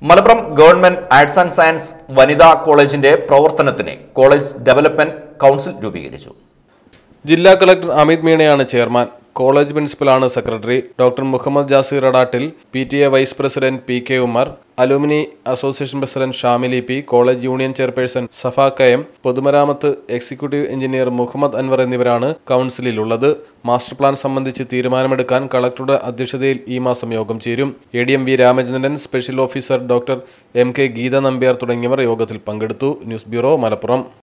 Malappuram government arts and science വനിതാ കോളേജിന്റെ പ്രവർത്തനത്തിന് കോളേജ് ഡെവലപ്മെന്റ് കൗൺസിൽ രൂപീകരിച്ചു ജില്ലാ കളക്ടർ അമിത് മീണയാണ് ചെയർമാൻ കോളേജ് പ്രിൻസിപ്പലാണ് secretary doctor Muhammad Jasir Adattil P T A vice president P K Umar alumni association president Shamili P college union chairperson Safa കയം പൊതുമരാമത്ത് എക്സിക്യൂട്ടീവ് എഞ്ചിനീയർ മുഹമ്മദ് അൻവർ എന്നിവരാണ് കൗൺസിലിലുള്ളത് മാസ്റ്റർ പ്ലാൻ സംബന്ധിച്ച് തീരുമാനമെടുക്കാൻ കളക്ടറുടെ അധ്യക്ഷതയിൽ ഈ മാസം യോഗം ചേരും A D M V Ramachandran special officer doctor M K Geetha Nambiar തുടങ്ങിയവർ യോഗത്തിൽ പങ്കെടുത്തു ന്യൂസ് ബ്യൂറോ മലപ്പുറം